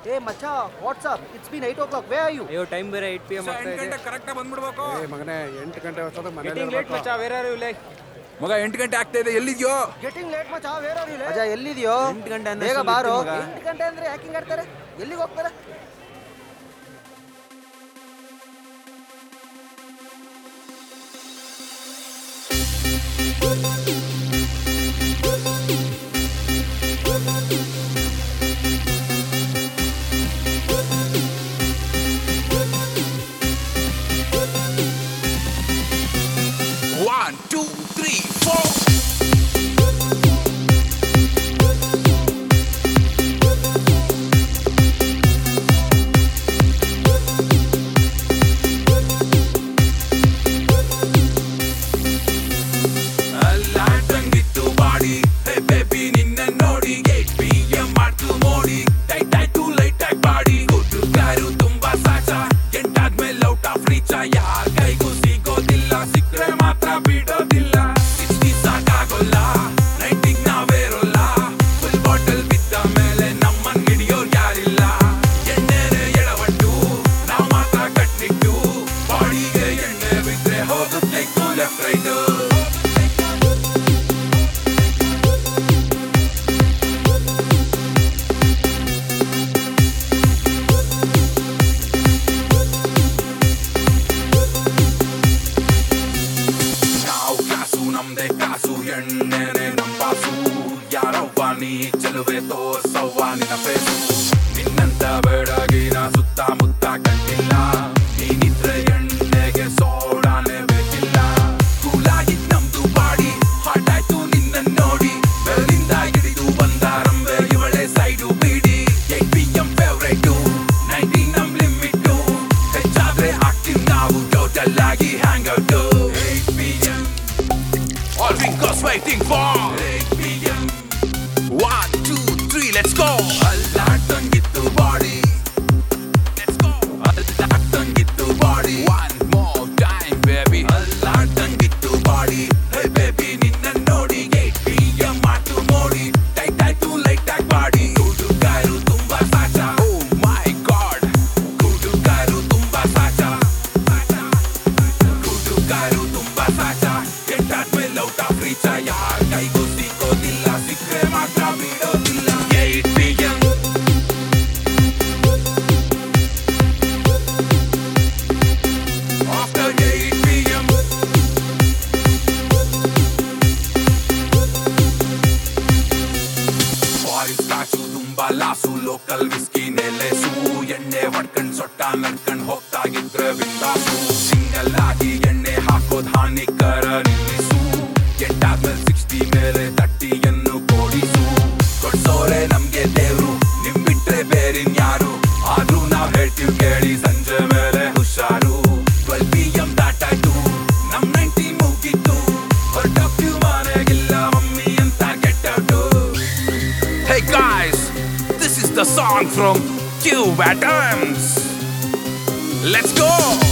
ಏ ಮಚ್ಚ what's up it's be night o'clock where are you ಅಯ್ಯೋ ಟೈಮ್ ಬೇರೆ ಏಟ್ ಪಿ ಎಮ್ ಆಗ್ತಾ ಎಂಟು ಇದೆ ಗಂಟೆ ಕರೆಕ್ಟಾಗಿ ಬಂದ್ಬಿಡ್ಬೇಕು ಏ ಮಗನೇ ಎಂಟು ಗಂಟೆ ಹೊತ್ತದ ಮನೇಲಿ ಗೆಟಿಂಗ್ ಲೇಟ್ ಮಚ್ಚ ವೇರ್ ಆರ್ ಯು ಲೈಕ್ ಮಗ ಎಂಟು ಗಂಟೆ ಆಗ್ತಾ ಇದೆ ಎಲ್ಲಿದ್ಯೋ ಗೆಟಿಂಗ್ ಲೇಟ್ ಮಚ್ಚ ವೇರ್ ಆರ್ ಯು ಮಚ್ಚ ಎಲ್ಲಿದ್ಯೋ ಎಂಟು ಗಂಟೆ ಅಂದ್ರೆ ಬೇಗ ಸುಮ್ನೆ ಬಾರೋ ಇರ್ತೀನಿ ಮಗ. ಎಂಟು ಗಂಟೆ ಅಂದ್ರೆ ಯಾಕೆ ಹಿಂಗ್ ಆಡ್ತಾರೆ ಎಲ್ಲಿಗೆ ಹೋಗ್ತಾರೆ ಒನ್ ಟೂ ತ್ರೀ ಫೋರ್ ಅಲ್ಲಾಡ್ದಂಗಿತ್ತು ಬಾಡಿ ಹೇ ಬೇಬಿ ನಿನ್ನ ನೋಡಿ ಏಟ್ ಪಿ ಎಂ ಮಾಡ್ತು ಮೋಡಿ ಟೈಟ್ ಆಯ್ತು ಲೈಟ್ ಆಗಿ ಬಾಡಿ ಕಾರು ತುಂಬಾ ಸಾಚ ಎಂಟಾದ್ಮೇಲೆ ಔಟ್ ಆಫ್ ರೀಚ ಯಾರ ಕೈಗೂ ಸಿಗೋದಿಲ್ಲ ಸಿಕ್ರೆ ಮಾತ್ರ ಬಿಡೋದಿಲ್ಲ ಸಿಕ್ಸ್ಟಿ ಸಾಕಾಗೋಲ್ಲ ನೈಟಿಗ್ ನಾವೇರೋಲ್ಲ ಫುಲ್ ಬಾಟಲ್ ಬಿದ್ದ ಮೇಲೆ ನಮ್ಮನ್ ಹಿಡಿಯೋರ್ ಯಾರಿಲ್ಲ ಎಣ್ಣೆನೆ ಎಡವಟ್ಟು ನಾವ್ ಮಾತ್ರ ಕಟ್ನಿಟ್ಟು ಬಾಡಿಗೆ ಎಣ್ಣೆ ಬಿದ್ರೆ ಹೋಗುತ್ತೆ ಲೆಫ್ಟ್ ರೈಟ್ ನಾವು ಕಾಸು ನಮ್ದೆ ಕಾಸು ಎಣ್ಣೆನೆ ನಮ್ ಬಾಸು ಯಾರವ್ವ ನೀ ಚೆಲುವೆ ತೋರ್ಸವ್ವ ನಿನ್ನ ಫೇಸು ನಿನ್ನಂತ ಬೇಡಗಿನ ಸುತ್ತಮುತ್ತ ಕಂಡಿಲ್ಲ ನೀನಿದ್ರೆ ಎಣ್ಣೆಗೆ ಸೋಡಾನೆ ಬೇಕಿಲ್ಲ ಕೂಲಾಗಿದ್ ನಮ್ದು ಬಾಡಿ ಹಾಟ್ ಆಯ್ತು ನಿನ್ನ ನೋಡಿ ಬೆರಳಿಂದ ಹಿಡಿದು ಬಂದ ರಂಬೆ ಇವಳೆ ಸೈಡು ಬಿಡಿ eight P M favourite ninety ನಮ್ ಲಿಮಿಟ್ಟು ಹೆಚ್ಚಾದ್ರೆ ಆಗ್ತೀವಿ ನಾವು ಟೋಟಲ್ ಆಗಿ hang out eight P M All fingers waiting for 8 p.m. One, two, three, let's go. ಅಲ್ಲಾಡ್ದಂಗಿತ್ತು ಬಾಡಿ Let's go. ಅಲ್ಲಾಡ್ದಂಗಿತ್ತು body One more time, baby. ಅಲ್ಲಾಡ್ದಂಗಿತ್ತು body Hey baby, ನಿನ್ನ ನೋಡಿ 8 p.m. ಮಾತು ಮೋಡಿ ಟೈಟ್ ಆಯ್ತು ಲೈಟ್ ಆಗಿ ಬಾಡಿ ಹುಡುಗಾರು ತುಂಬಾ ಸಾಚ Oh my god. ಹುಡುಗಾರು ತುಂಬಾ ಸಾಚ ಹುಡುಗಾರು ತುಂಬಾ ಸಾಚ ಎಂಟಾದ್ಮೇಲೆ ಔಟ್ ಆಫ್ ರೀಚ ಯಾರ ಕೈಗೂ ಸಿಗೋದಿಲ್ಲ ಸಿಕ್ಕರೆ ಮಾತ್ರ ಬಿಡೋದಿಲ್ಲ eight P M after eight P M foreign ಕಾಸು ತುಂಬಾ ಲಾಸು ಲೋಕಲ್ ವಿಸ್ಕಿ ನೆಲೆಸು ಎಣ್ಣೆ ಹೊಡ್ಕೊಂಡ್ ಸೊಟ್ಟ ನಡ್ಕೊಂಡ್ ಹೋಗ್ತಾಗಿದ್ರೆ ಬಿಂದಾಸು ಸಿಂಗಲ್ ಆಗಿ ಎಣ್ಣೆ ಹಾಕೋದ್ ಹಾನಿಕರ ನಿಲ್ಲಿಸು ಎಂಟಾದ್ಮೇಲೆ ಸಿಕ್ಸ್ಟಿ ಮೇಲೆ ತಟ್ಟಿಯನ್ನು ಕೊಡಿಸು ಕೊಡ್ಸೋರೆ ನಮ್ಗೆ ದೇವ್ರು ನಿಮ್ ಬಿಟ್ರೆ ಬೇರಿನ್ ಯಾರು ಆದ್ರೂ ನಾವ್ ಹೇಳ್ತೀವಿ ಕೇಳಿ ಸಂಜೆ ಮೇಲೆ ಹುಷಾರು ಟ್ವೆಲ್ ಪಿ ಎಂ ದಾಟಾಯ್ತು ನಮ್ ನೈಂಟಿ ಮುಗಿತ್ತು ಹೊರಟಪ್ತೀವಿ ಮನೆಗಿಲ್ಲ ಮಮ್ಮಿ ಅಂತ ಕೆಟ್ಟವ್ರು Hey guys, this is the song from Cube Atoms. Let's go!